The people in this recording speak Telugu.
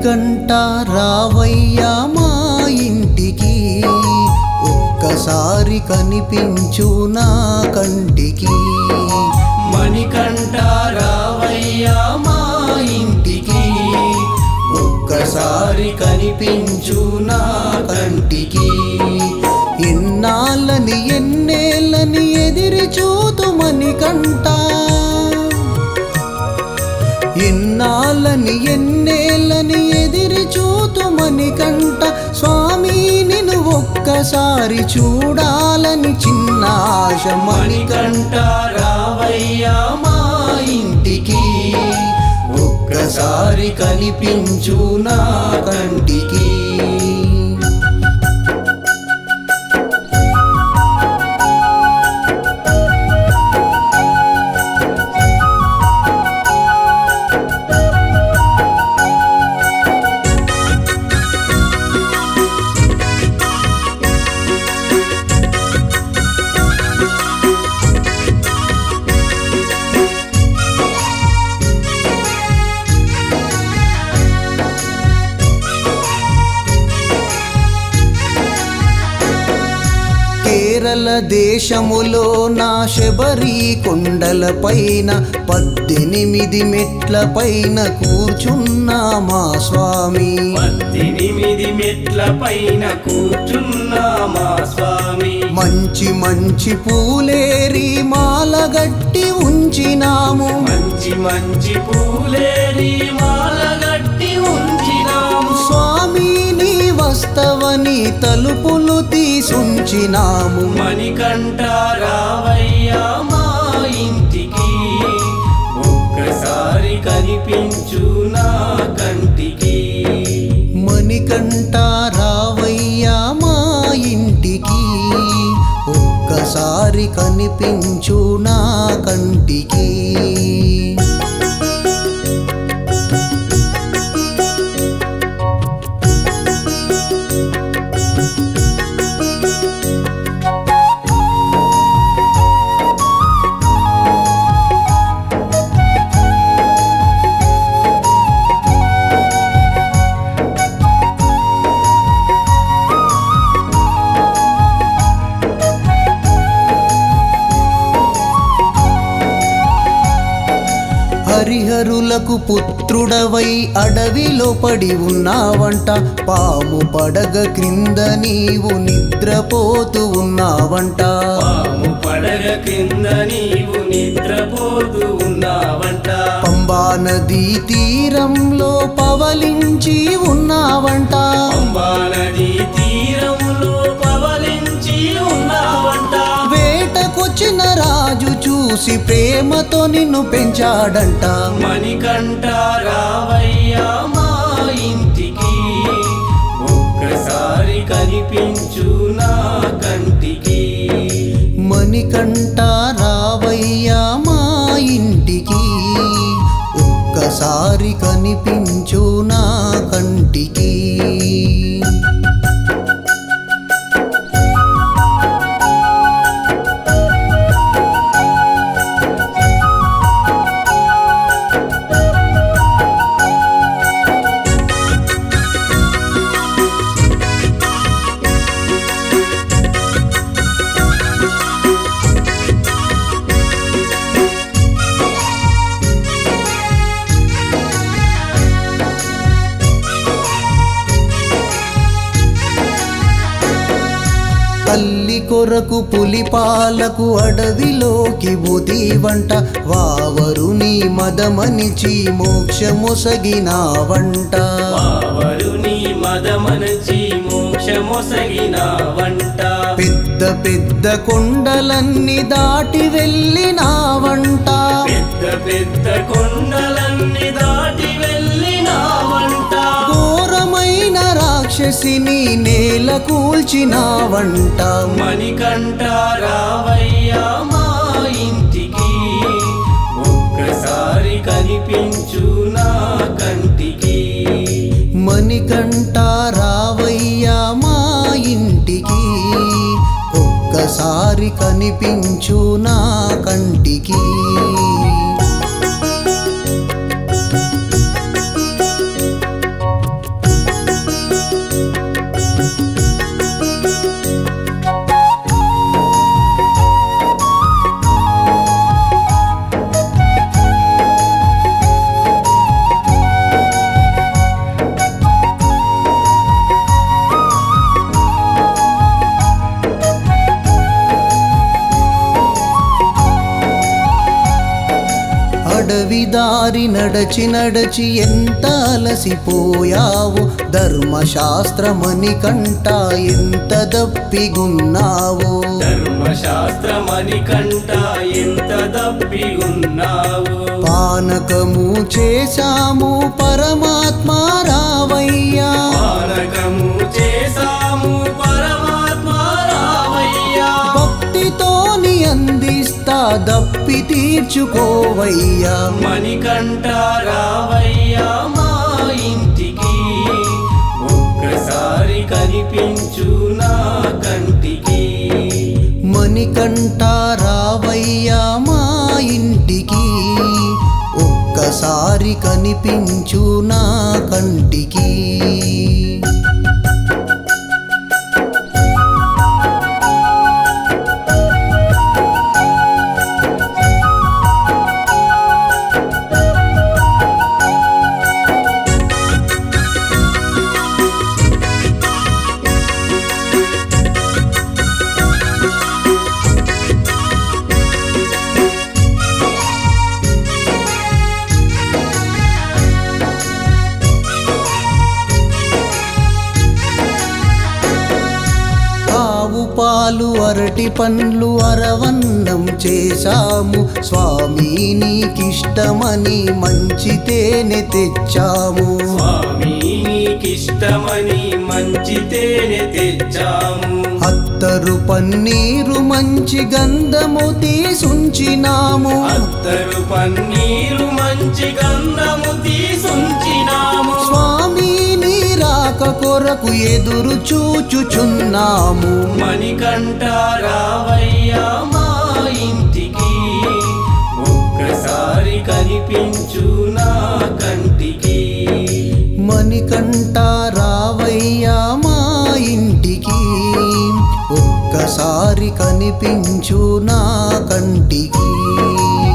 మణికంఠ రావయ్యా మా ఇంటికి ఒక్కసారి కనిపించు నా కంటికి మణికంఠ రావయ్యా మా ఇంటికి ఒక్కసారి కనిపించు నా కంటికి ఎన్నాళ్ళని ఎన్నేళ్ళని ఎదిరి చూతు మణికంఠ ఎన్నాళ్ళని ఎన్నేళ్ళని ఎదిరి చూతు మణికంఠ స్వామి నిన్ను ఒక్కసారి చూడాలని చిన్న ఆశ మణికంఠ మణికంఠ రావయ్యా మా ఇంటికి ఒక్కసారి కనిపించు నా కంటికి కేరళ దేశములో నా శబరి కొండల పైన పద్దెనిమిది మెట్ల పైన కూర్చున్నా మా స్వామి పద్దెనిమిది మెట్ల పైన కూర్చున్నా మా స్వామి మంచి మంచి పూలేరి మాలగట్టి ఉంచినాము మంచి మంచి పూలేరి మాలగట్టి ఉంచినాము స్వామి నీ వస్తవని తలుపులు తీసుంచినాము మణికంఠ రావయ్యా మా ఇంటికి ఒక్కసారి కనిపించు నా కంటికి మణికంఠ రావయ్యా మా ఇంటికి ఒక్కసారి కనిపించు నా కంటికి హరిహరులకు పుత్రుడవై అడవిలో పడి ఉన్నావంట పాము పడగ క్రింద నీవు నిద్రపోతూ ఉన్నావంట పాము పడగ కింద నీవు నిద్రపోతూ ఉన్నావంట పంబా నదీ తీరంలో పవలించి ఉన్నావంట పంబా నది తీరములో పవలించి ఉన్నావంట వేటకొచ్చిన రాజు చూసి ప్రేమతో నిన్ను పెంచాడంట మణికంఠ రావయ్యా మా ఇంటికి ఒక్కసారి కనిపించు నా కంటికి మణికంఠ రావయ్యా మా ఇంటికి ఒక్కసారి కనిపించు నా కంటికి తల్లి కొరకు పులిపాలకు అడవిలోకి బుదివంట వావరుని మదమనిచి మోక్షమొసగినావంట పావరుని మదమనచి మోక్షమొసగిన వంట పెద్ద పెద్ద కొండలన్నీ దాటి వెళ్ళినావంట పెద్ద పెద్ద కొండలన్నీ దాటి వెళ్ళిన వంట ఘోరమైన రాక్షసిని నేల కూల్చినావంట మణికంఠ రావయ్యా మా ఇంటికి ఒక్కసారి కనిపించు నా కంటికి మణికంఠ రావయ్యా మా ఇంటికి ఒక్కసారి కనిపించు నా కంటికి అడవిదారి నడచి నడచి ఎంత అలసిపోయావు ధర్మశాస్త్రమని కంట ఎంత దప్పిగున్నావు ధర్మశాస్త్రమని కంట ఎంత దప్పి ఉన్నావు పానకము చేశాము పరమాత్మ రావయ్యా పానకము చేసాము పరమాత్మ రావయ్యా భక్తితోని అందిస్తా దప్పి తీర్చుకోవయ్యా మణికంఠ రావయ్యా మా ఇంటికి ఒక్కసారి కనిపించు నా కంటికి మణికంఠ రావయ్యా మా ఇంటికి ఒక్కసారి కనిపించు నా కంటికి ఆవు పాలు అరటి పండ్లు అరవన్నం చేశాము స్వామి నీకిష్టమని మంచి తేనె తెచ్చాము స్వామి నీకిష్టమని మంచి తేనె తెచ్చాము అత్తరు పన్నీరు మంచి గంధము తీసుంచినాము అత్తరు పన్నీరు మంచి గంధము తీసుంచినాము స్వామి నీ రాక కొరకు ఎదురు చూచుచున్నాము మణికంఠ రావయ్యా మా ఇంటికి ఒక్కసారి కనిపించు నా కంటికి మణికంఠ రావయ్యా మా ఇంటికి ఒక్కసారి కనిపించు నా కంటికి